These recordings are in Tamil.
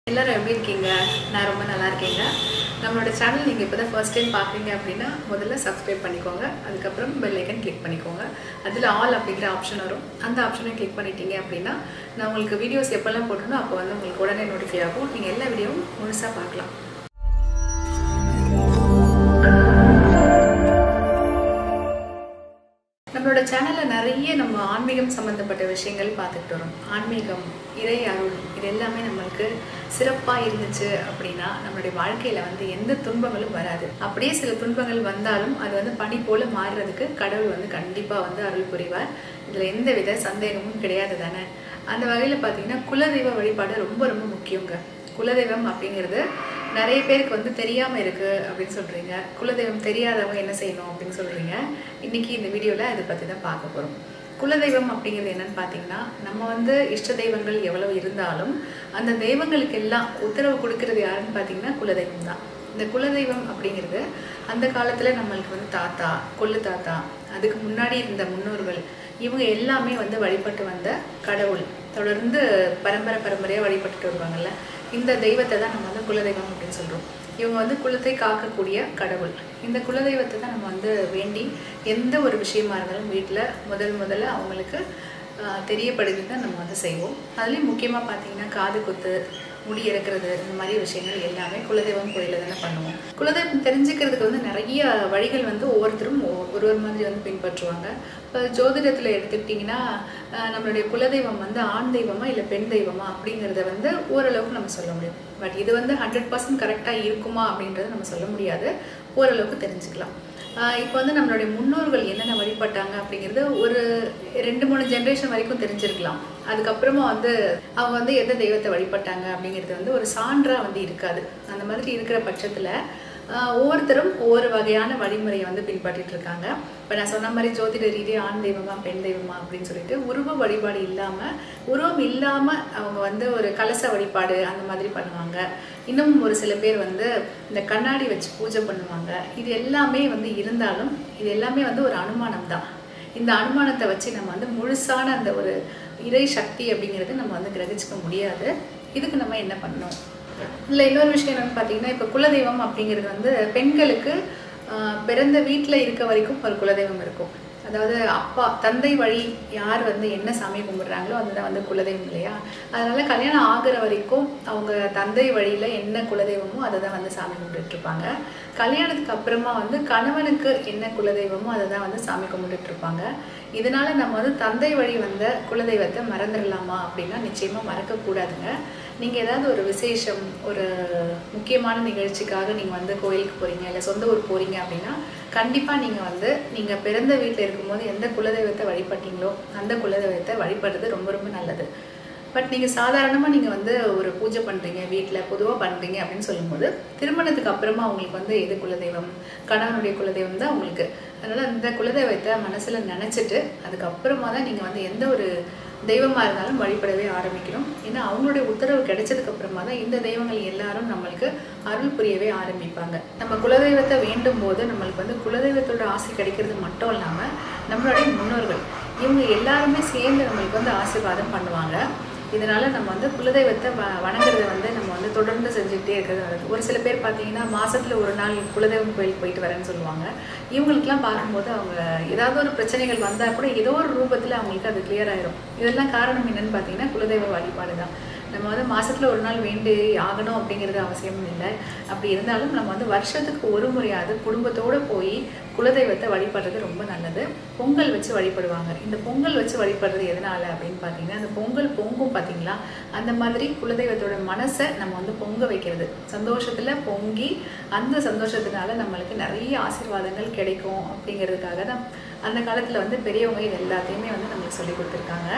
எல்லாரும் எப்படி இருக்கீங்க நான் ரொம்ப நல்லா இருக்கேங்க நம்மளோட சேனல் நீங்கள் இப்போ தான் ஃபர்ஸ்ட் டைம் பார்க்குறீங்க அப்படின்னா முதல்ல சப்ஸ்கிரைப் பண்ணிக்கோங்க அதுக்கப்புறம் பெல் ஐக்கன் கிளிக் பண்ணிக்கோங்க அதில் ஆல் அப்படிங்கிற ஆப்ஷன் வரும் அந்த ஆப்ஷனை கிளிக் பண்ணிட்டீங்க அப்படின்னா நான் உங்களுக்கு வீடியோஸ் எப்போல்லாம் போட்டணும் அப்போ வந்து உங்களுக்கு உடனே நோட்டிஃபை ஆகும் நீங்கள் எல்லா வீடியோவும் முழுசாக பார்க்கலாம் நம்மளோட சேனலில் நிறைய நம்ம ஆன்மீகம் சம்மந்தப்பட்ட விஷயங்கள் பார்த்துக்கிட்டு வரோம் ஆன்மீகம் இறை அருள் இது எல்லாமே நம்மளுக்கு சிறப்பாக இருந்துச்சு அப்படின்னா நம்மளுடைய வாழ்க்கையில் வந்து எந்த துன்பங்களும் வராது அப்படியே சில துன்பங்கள் வந்தாலும் அது வந்து பனி போல மாறுறதுக்கு கடவுள் வந்து கண்டிப்பாக வந்து அருள் புரிவார் இதில் எந்த வித சந்தேகமும் கிடையாது தானே அந்த வகையில் பார்த்தீங்கன்னா குலதெய்வ வழிபாடு ரொம்ப ரொம்ப முக்கியங்க குலதெய்வம் அப்படிங்கிறது நிறைய பேருக்கு வந்து தெரியாமல் இருக்குது அப்படின்னு சொல்கிறீங்க குலதெய்வம் தெரியாதவங்க என்ன செய்யணும் அப்படின்னு சொல்கிறீங்க இன்றைக்கி இந்த வீடியோவில் அதை பற்றி தான் பார்க்க போகிறோம் குலதெய்வம் அப்படிங்கிறது என்னன்னு பார்த்தீங்கன்னா நம்ம வந்து இஷ்ட தெய்வங்கள் எவ்வளவு இருந்தாலும் அந்த தெய்வங்களுக்கு எல்லாம் உத்தரவு கொடுக்கறது யாருன்னு பார்த்தீங்கன்னா குலதெய்வம் தான் இந்த குலதெய்வம் அப்படிங்கிறது அந்த காலத்தில் நம்மளுக்கு வந்து தாத்தா கொள்ளு தாத்தா அதுக்கு முன்னாடி இருந்த முன்னோர்கள் இவங்க எல்லாமே வந்து வழிபட்டு வந்த கடவுள் தொடர்ந்து பரம்பரை பரம்பரையாக வழிபட்டுட்டு வருவாங்கல்ல இந்த தெய்வத்தை தான் நம்ம வந்து குலதெய்வம் அப்படின்னு சொல்கிறோம் இவங்க வந்து குலத்தை காக்கக்கூடிய கடவுள் இந்த குலதெய்வத்தை தான் நம்ம வந்து வேண்டி எந்த ஒரு விஷயமா இருந்தாலும் வீட்டில் முதல் முதல்ல அவங்களுக்கு தெரியப்படுத்தி தான் நம்ம வந்து செய்வோம் அதுலேயும் முக்கியமாக பார்த்தீங்கன்னா காது குத்து முடி இறக்குறது இந்த மாதிரி விஷயங்கள் எல்லாமே குலதெய்வம் கோயிலில் தானே பண்ணுவோம் குலதெய்வம் தெரிஞ்சுக்கிறதுக்கு வந்து நிறைய வழிகள் வந்து ஒவ்வொருத்தரும் ஒரு ஒரு மாதிரி வந்து பின்பற்றுவாங்க இப்போ ஜோதிடத்தில் எடுத்துக்கிட்டிங்கன்னா நம்மளுடைய குலதெய்வம் வந்து ஆண் தெய்வமா இல்லை பெண் தெய்வமா அப்படிங்கிறத வந்து ஓரளவுக்கு நம்ம சொல்ல முடியும் பட் இது வந்து ஹண்ட்ரட் பர்சன்ட் கரெக்டாக இருக்குமா அப்படின்றத நம்ம சொல்ல முடியாது ஓரளவுக்கு தெரிஞ்சுக்கலாம் இப்போ வந்து நம்மளுடைய முன்னோர்கள் என்னென்ன வழிபட்டாங்க அப்படிங்கிறது ஒரு ரெண்டு மூணு ஜென்ரேஷன் வரைக்கும் தெரிஞ்சிருக்கலாம் அதுக்கப்புறமா வந்து அவங்க வந்து எந்த தெய்வத்தை வழிபட்டாங்க அப்படிங்கிறது வந்து ஒரு சான்றாக வந்து இருக்காது அந்த மாதிரி இருக்கிற பட்சத்தில் ஒவ்வொருத்தரும் ஒவ்வொரு வகையான வழிமுறையை வந்து பின்பற்றிட்டு இருக்காங்க இப்போ நான் சொன்ன மாதிரி ஜோதிட ரீதியாக ஆண் தெய்வமா பெண் தெய்வமா அப்படின்னு சொல்லிட்டு உருவ வழிபாடு இல்லாமல் உருவம் இல்லாமல் அவங்க வந்து ஒரு கலச வழிபாடு அந்த மாதிரி பண்ணுவாங்க இன்னும் ஒரு சில பேர் வந்து இந்த கண்ணாடி வச்சு பூஜை பண்ணுவாங்க இது எல்லாமே வந்து இருந்தாலும் இது எல்லாமே வந்து ஒரு அனுமானம் தான் இந்த அனுமானத்தை வச்சு நம்ம வந்து முழுசான அந்த ஒரு இறை சக்தி அப்படிங்கிறது நம்ம வந்து கிரகிச்சிக்க முடியாது இதுக்கு நம்ம என்ன பண்ணணும் இதில் இன்னொரு விஷயம் என்னென்னு பார்த்தீங்கன்னா இப்போ குலதெய்வம் அப்படிங்கிறது வந்து பெண்களுக்கு பிறந்த வீட்டில் இருக்க வரைக்கும் ஒரு குலதெய்வம் இருக்கும் அதாவது அப்பா தந்தை வழி யார் வந்து என்ன சாமி கும்பிட்றாங்களோ அதுதான் வந்து குலதெய்வம் இல்லையா அதனால கல்யாணம் ஆகிற வரைக்கும் அவங்க தந்தை வழியில் என்ன குலதெய்வமோ அதை தான் வந்து சாமி கும்பிட்டுட்டு இருப்பாங்க கல்யாணத்துக்கு அப்புறமா வந்து கணவனுக்கு என்ன குலதெய்வமோ அதை தான் வந்து சாமி கும்பிட்டுட்டு இருப்பாங்க இதனால நம்ம வந்து தந்தை வழி வந்த குலதெய்வத்தை மறந்துடலாமா அப்படின்னா நிச்சயமாக மறக்கக்கூடாதுங்க நீங்கள் ஏதாவது ஒரு விசேஷம் ஒரு முக்கியமான நிகழ்ச்சிக்காக நீங்கள் வந்து கோயிலுக்கு போகிறீங்க இல்லை சொந்த ஊர் போகிறீங்க அப்படின்னா கண்டிப்பாக நீங்கள் வந்து நீங்கள் பிறந்த வீட்டில் இருக்கும்போது எந்த குலதெய்வத்தை வழிபட்டீங்களோ அந்த குலதெய்வத்தை வழிபடுறது ரொம்ப ரொம்ப நல்லது பட் நீங்கள் சாதாரணமாக நீங்கள் வந்து ஒரு பூஜை பண்ணுறீங்க வீட்டில் பொதுவாக பண்ணுறீங்க அப்படின்னு சொல்லும்போது திருமணத்துக்கு அப்புறமா உங்களுக்கு வந்து எது குலதெய்வம் கணவனுடைய குலதெய்வம் தான் உங்களுக்கு அதனால் அந்த குலதெய்வத்தை மனசில் நினச்சிட்டு அதுக்கப்புறமா தான் நீங்கள் வந்து எந்த ஒரு தெய்வமாக இருந்தாலும் வழிபடவே ஆரம்பிக்கணும் ஏன்னா அவங்களுடைய உத்தரவு கிடைச்சதுக்கு அப்புறமா தான் இந்த தெய்வங்கள் எல்லாரும் நம்மளுக்கு அருள் புரியவே ஆரம்பிப்பாங்க நம்ம குலதெய்வத்தை வேண்டும் போது நம்மளுக்கு வந்து குலதெய்வத்தோட ஆசை கிடைக்கிறது மட்டும் இல்லாமல் நம்மளுடைய முன்னோர்கள் இவங்க எல்லாருமே சேர்ந்து நம்மளுக்கு வந்து ஆசீர்வாதம் பண்ணுவாங்க இதனால நம்ம வந்து குலதெய்வத்தை வ வணங்குறத வந்து நம்ம வந்து தொடர்ந்து செஞ்சுக்கிட்டே இருக்கிறது நல்லது ஒரு சில பேர் பார்த்தீங்கன்னா மாசத்துல ஒரு நாள் குலதெய்வம் கோயிலுக்கு போயிட்டு வரேன்னு சொல்லுவாங்க இவங்களுக்குலாம் பார்க்கும்போது அவங்க ஏதாவது ஒரு பிரச்சனைகள் வந்தால் கூட ஏதோ ஒரு ரூபத்தில் அவங்களுக்கு அது கிளியர் ஆயிரும் இதெல்லாம் காரணம் என்னன்னு பார்த்தீங்கன்னா குலதெய்வ வழிபாடு தான் நம்ம வந்து மாதத்தில் ஒரு நாள் வேண்டி ஆகணும் அப்படிங்கிறது அவசியமும் இல்லை அப்படி இருந்தாலும் நம்ம வந்து வருஷத்துக்கு ஒரு முறையாவது குடும்பத்தோடு போய் குலதெய்வத்தை வழிபடுறது ரொம்ப நல்லது பொங்கல் வச்சு வழிபடுவாங்க இந்த பொங்கல் வச்சு வழிபடுறது எதனால அப்படின்னு பார்த்தீங்கன்னா அந்த பொங்கல் பொங்கும் பார்த்தீங்களா அந்த மாதிரி குலதெய்வத்தோட மனசை நம்ம வந்து பொங்க வைக்கிறது சந்தோஷத்தில் பொங்கி அந்த சந்தோஷத்தினால நம்மளுக்கு நிறைய ஆசீர்வாதங்கள் கிடைக்கும் அப்படிங்கிறதுக்காக தான் அந்த காலத்தில் வந்து பெரியவங்க இது எல்லாத்தையுமே வந்து நம்மளுக்கு சொல்லி கொடுத்துருக்காங்க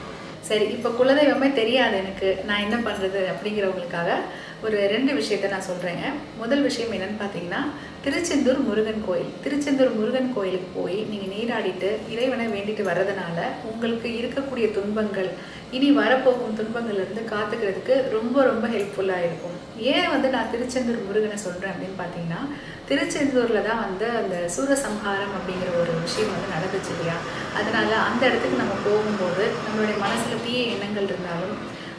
சரி இப்போ குலதெய்வமே தெரியாது எனக்கு நான் என்ன பண்ணுறது அப்படிங்கிறவங்களுக்காக ஒரு ரெண்டு விஷயத்த நான் சொல்கிறேங்க முதல் விஷயம் என்னன்னு பார்த்தீங்கன்னா திருச்செந்தூர் முருகன் கோயில் திருச்செந்தூர் முருகன் கோயிலுக்கு போய் நீங்கள் நீராடிட்டு இறைவனை வேண்டிட்டு வர்றதுனால உங்களுக்கு இருக்கக்கூடிய துன்பங்கள் இனி வரப்போகும் துன்பங்கள்லேருந்து காத்துக்கிறதுக்கு ரொம்ப ரொம்ப ஹெல்ப்ஃபுல்லாக இருக்கும் ஏன் வந்து நான் திருச்செந்தூர் முருகனை சொல்கிறேன் அப்படின்னு பார்த்தீங்கன்னா திருச்செந்தூரில் தான் வந்து அந்த சூரசம்ஹாரம் அப்படிங்கிற ஒரு விஷயம் வந்து நடந்துச்சு இல்லையா அதனால் அந்த இடத்துக்கு நம்ம போகும்போது நம்மளுடைய மனசில் தீய எண்ணங்கள் இருந்தாலும்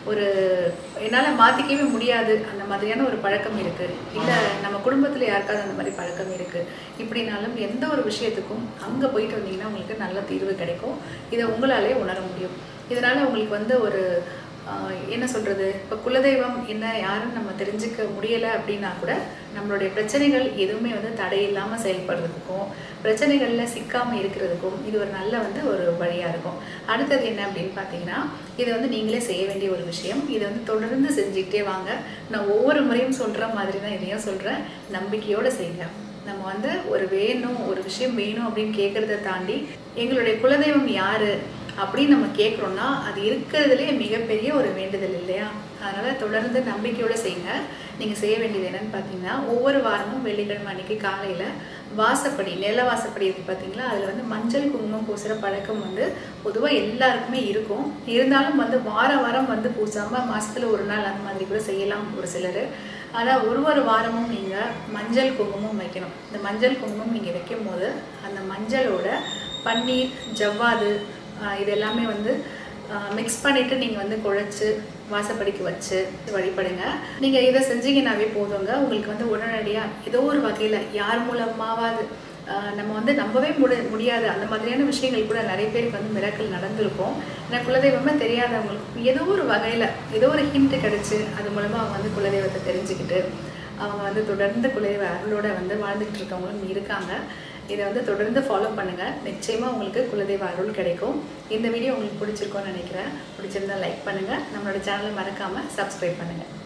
ஒரு என்னால் மாற்றிக்கவே முடியாது அந்த மாதிரியான ஒரு பழக்கம் இருக்குது இல்லை நம்ம குடும்பத்தில் யாருக்காவது அந்த மாதிரி பழக்கம் இருக்குது இப்படினாலும் எந்த ஒரு விஷயத்துக்கும் அங்கே போயிட்டு வந்தீங்கன்னா உங்களுக்கு நல்ல தீர்வு கிடைக்கும் இதை உங்களாலே உணர முடியும் இதனால் உங்களுக்கு வந்து ஒரு ஆஹ், என்ன சொல்கிறது இப்போ குலதெய்வம் என்ன யாருன்னு நம்ம தெரிஞ்சுக்க முடியலை அப்படின்னா கூட நம்மளுடைய பிரச்சனைகள் எதுவுமே வந்து தடையில்லாமல் செயல்படுறதுக்கும் பிரச்சனைகளில் சிக்காமல் இருக்கிறதுக்கும் இது ஒரு நல்ல வந்து ஒரு வழியாக இருக்கும் அடுத்தது என்ன அப்படின்னு பார்த்தீங்கன்னா இது வந்து நீங்களே செய்ய வேண்டிய ஒரு விஷயம் இதை வந்து தொடர்ந்து செஞ்சுக்கிட்டே வாங்க நான் ஒவ்வொரு முறையும் சொல்கிற மாதிரி தான் இதையும் சொல்கிறேன் நம்பிக்கையோடு செய்யுங்க நம்ம வந்து ஒரு வேணும் ஒரு விஷயம் வேணும் அப்படின்னு கேட்குறத தாண்டி எங்களுடைய குலதெய்வம் யாரு அப்படின்னு நம்ம கேட்குறோம்னா அது இருக்கிறதுலே மிகப்பெரிய ஒரு வேண்டுதல் இல்லையா அதனால் தொடர்ந்து நம்பிக்கையோடு செய்யுங்க நீங்கள் செய்ய வேண்டியது என்னன்னு பார்த்தீங்கன்னா ஒவ்வொரு வாரமும் வெள்ளிக்கிழமை அன்னைக்கு காலையில் வாசப்படி நில வாசப்படி இருக்குது பார்த்தீங்களா அதில் வந்து மஞ்சள் குங்குமம் பூசுகிற பழக்கம் வந்து பொதுவாக எல்லாருக்குமே இருக்கும் இருந்தாலும் வந்து வார வாரம் வந்து பூசாமல் மாதத்தில் ஒரு நாள் அந்த மாதிரி கூட செய்யலாம் ஒரு சிலர் ஆனால் ஒரு ஒரு வாரமும் நீங்கள் மஞ்சள் குங்குமம் வைக்கணும் இந்த மஞ்சள் குங்குமம் நீங்கள் வைக்கும் போது அந்த மஞ்சளோட பன்னீர் ஜவ்வாது ஆஹ் இது எல்லாமே வந்து மிக்ஸ் பண்ணிவிட்டு நீங்கள் வந்து குழைச்சி வாசப்படிக்கு வச்சு வழிபடுங்க நீங்கள் இதை செஞ்சீங்கன்னாவே போதுங்க உங்களுக்கு வந்து உடனடியாக ஏதோ ஒரு வகையில் யார் மூலமாவது ஆஹ் நம்ம வந்து நம்பவே முடி முடியாது அந்த மாதிரியான விஷயங்கள் கூட நிறைய பேருக்கு வந்து மிராக்கள் நடந்திருக்கும் ஏன்னா குலதெய்வமே தெரியாதவங்களுக்கு ஏதோ ஒரு வகையில் ஏதோ ஒரு ஹிண்ட் கிடச்சி அது மூலமாக அவங்க வந்து குலதெய்வத்தை தெரிஞ்சுக்கிட்டு அவங்க வந்து தொடர்ந்து குலதெய்வ அருளோட வந்து வாழ்ந்துட்டு இருக்கவங்களும் இருக்காங்க இதை வந்து தொடர்ந்து ஃபாலோ பண்ணுங்கள் நிச்சயமாக உங்களுக்கு குலதெய்வ அருள் கிடைக்கும் இந்த வீடியோ உங்களுக்கு பிடிச்சிருக்கோன்னு நினைக்கிறேன் பிடிச்சிருந்தா லைக் பண்ணுங்கள் நம்மளோட சேனலை மறக்காமல் சப்ஸ்கிரைப் பண்ணுங்கள்